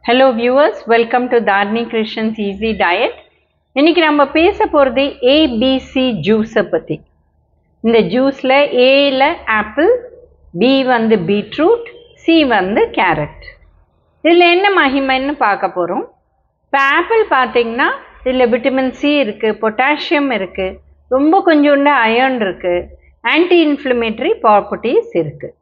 hello viewers welcome to Tharni Krishnan's easy diet இன்னைக்கு நம்ம பேச போகிறது ஏபிசி ஜூஸை பற்றி இந்த ஜூஸில் ஏல ஆப்பிள் பி வந்து பீட்ரூட் சி வந்து கேரட் இதில் என்ன மகிமைன்னு பார்க்க போகிறோம் இப்போ ஆப்பிள் பார்த்தீங்கன்னா இதில் விட்டமின் சி இருக்குது பொட்டாசியம் இருக்குது ரொம்ப கொஞ்சோண்டு அயர்ன் இருக்குது ஆன்டி இன்ஃப்ளமேட்டரி ப்ராப்பர்ட்டிஸ் இருக்குது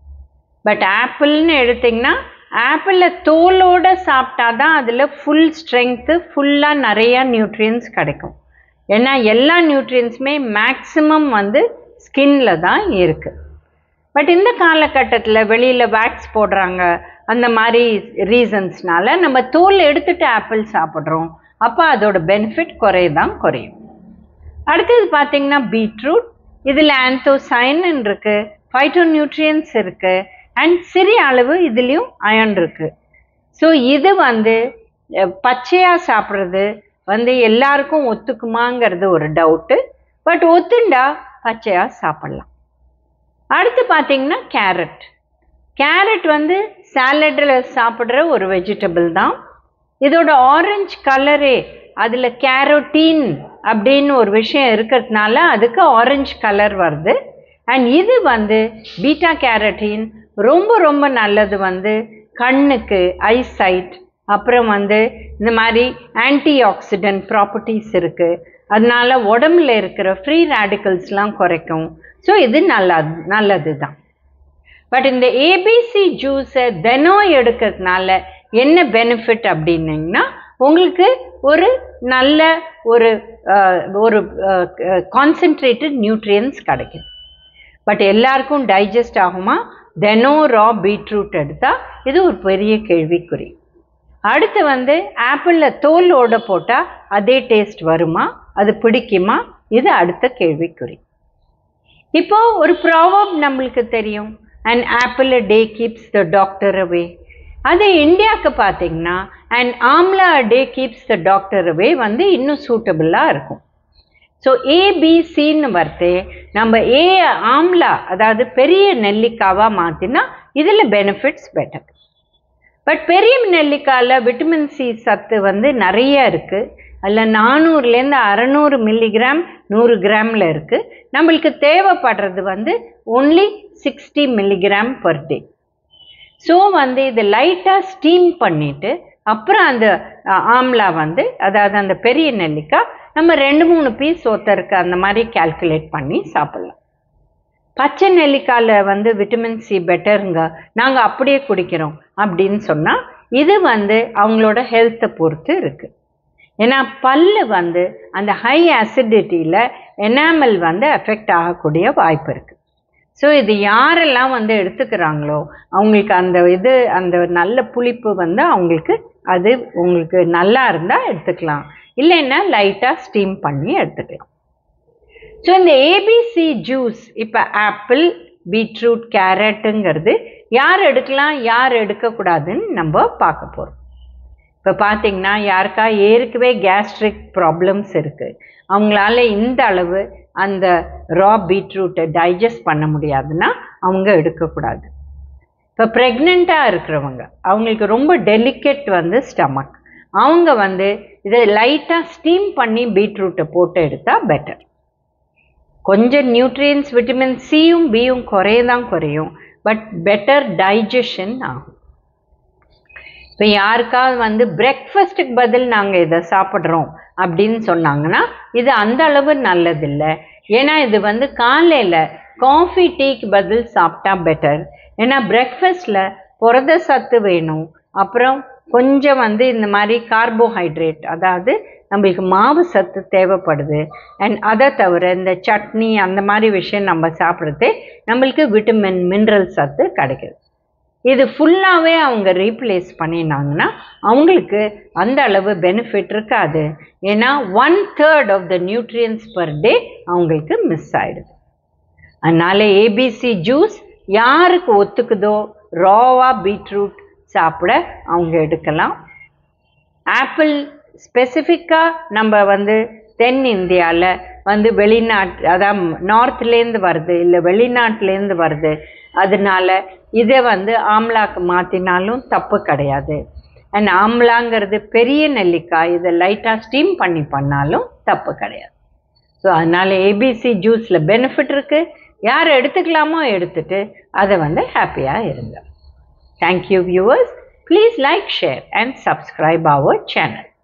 பட் ஆப்பிள்னு எடுத்திங்கன்னா ஆப்பிளில் தோலோடு சாப்பிட்டா தான் அதில் ஃபுல் ஸ்ட்ரென்த்து ஃபுல்லாக நிறையா நியூட்ரியன்ஸ் கிடைக்கும் ஏன்னா எல்லா நியூட்ரியன்ஸுமே மேக்ஸிமம் வந்து ஸ்கின்ல தான் இருக்குது பட் இந்த காலகட்டத்தில் வெளியில் வேக்ஸ் போடுறாங்க அந்த மாதிரி ரீசன்ஸ்னால நம்ம தோல் எடுத்துட்டு ஆப்பிள் சாப்பிட்றோம் அப்போ அதோட பெனிஃபிட் குறையதான் குறையும் அடுத்தது பார்த்தீங்கன்னா பீட்ரூட் இதில் ஆந்தோசைன் இருக்குது ஃபைட்டோ நியூட்ரியன்ஸ் இருக்குது அண்ட் சிறிய அளவு இதுலேயும் அயன் இருக்குது ஸோ இது வந்து பச்சையாக சாப்பிட்றது வந்து எல்லாருக்கும் ஒத்துக்குமாங்கிறது ஒரு டவுட்டு பட் ஒத்துண்டா பச்சையாக சாப்பிட்லாம் அடுத்து பார்த்தீங்கன்னா கேரட் கேரட் வந்து சாலடில் சாப்பிட்ற ஒரு வெஜிடபிள் தான் இதோட ஆரஞ்சு கலரே அதில் கேரோட்டீன் அப்படின்னு ஒரு விஷயம் இருக்கிறதுனால அதுக்கு ஆரஞ்சு கலர் வருது அண்ட் இது வந்து பீட்டா கேரட்டின் ரொம்ப ரொம்ப நல்லது வந்து கண்ணுக்கு ஐசைட் அப்புறம் வந்து இந்த மாதிரி ஆன்டி ஆக்சிடென்ட் ப்ராப்பர்ட்டிஸ் இருக்குது அதனால உடம்புல இருக்கிற ஃப்ரீ ரேடிக்கல்ஸ்லாம் குறைக்கும் ஸோ இது நல்லது நல்லது தான் பட் இந்த ஏபிசி ஜூஸை தினம் எடுக்கிறதுனால என்ன பெனிஃபிட் அப்படின்னிங்கன்னா உங்களுக்கு ஒரு நல்ல ஒரு ஒரு கான்சென்ட்ரேட்டட் நியூட்ரியன்ஸ் கிடைக்குது பட் எல்லாருக்கும் டைஜஸ்ட் ஆகுமா தினம் ரா பீட்ரூட் எடுத்தால் இது ஒரு பெரிய கேள்விக்குறி அடுத்து வந்து ஆப்பிளில் தோலோட போட்டால் அதே டேஸ்ட் வருமா அது பிடிக்குமா இது அடுத்த கேள்விக்குறி இப்போ ஒரு ப்ராவப் நம்மளுக்கு தெரியும் and apple a day keeps the doctor away அது இந்தியாவுக்கு பார்த்தீங்கன்னா and amla a day keeps the doctor away வந்து இன்னும் சூட்டபிளாக இருக்கும் ஸோ ஏபிசின்னு வருது நம்ம ஏ ஆம்லா அதாவது பெரிய நெல்லிக்காவாக மாற்றினா இதில் பெனிஃபிட்ஸ் பெட்டர் பட் பெரிய நெல்லிக்காயில் விட்டமின் சி சத்து வந்து நிறைய இருக்குது அதில் நானூறுலேருந்து அறநூறு மில்லிகிராம் நூறு கிராமில் இருக்குது நம்மளுக்கு தேவைப்படுறது வந்து only sixty milligram per day so வந்து இதை லைட்டாக ஸ்டீம் பண்ணிவிட்டு அப்புறம் அந்த ஆம்லா வந்து அதாவது அந்த பெரிய நெல்லிக்காய் நம்ம ரெண்டு மூணு பீஸ் ஒருத்தருக்கு அந்த மாதிரி கால்குலேட் பண்ணி சாப்பிட்லாம் பச்சை நெல்லிக்காயில் வந்து விட்டமின் சி பெட்டருங்க நாங்கள் அப்படியே குடிக்கிறோம் அப்படின்னு சொன்னால் இது வந்து அவங்களோட ஹெல்த்தை பொறுத்து இருக்குது ஏன்னா பல்லு வந்து அந்த ஹை அசிடிட்டியில் எனாமல் வந்து எஃபெக்ட் ஆகக்கூடிய வாய்ப்பு இருக்குது ஸோ இது யாரெல்லாம் வந்து எடுத்துக்கிறாங்களோ அவங்களுக்கு அந்த இது அந்த நல்ல புளிப்பு வந்து அவங்களுக்கு அது உங்களுக்கு நல்லா இருந்தால் எடுத்துக்கலாம் இல்லைன்னா லைட்டாக ஸ்டீம் பண்ணி எடுத்துக்கலாம் ஸோ இந்த ஏபிசி ஜூஸ் இப்போ ஆப்பிள் பீட்ரூட் கேரட்டுங்கிறது யார் எடுக்கலாம் யார் எடுக்கக்கூடாதுன்னு நம்ம பார்க்க போகிறோம் இப்போ பார்த்தீங்கன்னா யாருக்கா ஏற்கவே கேஸ்ட்ரிக் ப்ராப்ளம்ஸ் இருக்குது அவங்களால இந்த அளவு அந்த ரா பீட்ரூட்டை டைஜஸ்ட் பண்ண முடியாதுன்னா அவங்க எடுக்கக்கூடாது இப்போ ப்ரெக்னெண்ட்டாக இருக்கிறவங்க அவங்களுக்கு ரொம்ப டெலிகேட் வந்து ஸ்டமக் அவங்க வந்து இதை லைட்டாக ஸ்டீம் பண்ணி பீட்ரூட்டை போட்டு எடுத்தால் பெட்டர் கொஞ்சம் நியூட்ரியன்ஸ் விட்டமின் சியும் பியும் குறைய தான் குறையும் பட் பெட்டர் டைஜஷன் ஆகும் இப்போ யாருக்காவது வந்து பிரேக்ஃபாஸ்ட்டுக்கு பதில் நாங்கள் இதை சாப்பிட்றோம் அப்படின்னு சொன்னாங்கன்னா இது அந்த அளவு நல்லதில்லை ஏன்னா இது வந்து காலையில் காஃபி டீக்கு பதில் சாப்பிட்டா பெட்டர் ஏன்னா பிரேக்ஃபாஸ்ட்டில் புரத சத்து வேணும் அப்புறம் கொஞ்சம் வந்து இந்த மாதிரி கார்போஹைட்ரேட் அதாவது நம்மளுக்கு மாவு சத்து தேவைப்படுது அண்ட் அதை தவிர இந்த சட்னி அந்த மாதிரி விஷயம் நம்ம சாப்பிட்றது நம்மளுக்கு விட்டமின் மினரல் சத்து கிடைக்குது இது ஃபுல்லாகவே அவங்க ரீப்ளேஸ் பண்ணினாங்கன்னா அவங்களுக்கு அந்த அளவு பெனிஃபிட் இருக்காது ஏன்னா one third of the nutrients per day அவங்களுக்கு மிஸ் ஆகிடுது அதனால் ஏபிசி ஜூஸ் யாருக்கு ஒத்துக்குதோ ராவா பீட்ரூட் சாப்பிட அவங்க எடுக்கலாம் ஆப்பிள் ஸ்பெசிஃபிக்காக நம்ம வந்து தென் இந்தியாவில் வந்து வெளிநாட்டு அதான் நார்த்லேருந்து வருது இல்லை வெளிநாட்டிலேருந்து வருது அதனால இதை வந்து ஆம்லாக்கு மாற்றினாலும் தப்பு கிடையாது அண்ட் ஆம்லாங்கிறது பெரிய நெல்லிக்காய் இதை லைட்டாக ஸ்டீம் பண்ணி பண்ணாலும் தப்பு கிடையாது ஸோ அதனால் ஏபிசி ஜூஸில் பெனிஃபிட் இருக்குது யார் எடுத்துக்கலாமோ எடுத்துட்டு அதை வந்து ஹாப்பியாக இருங்க thank you viewers please like share and subscribe our channel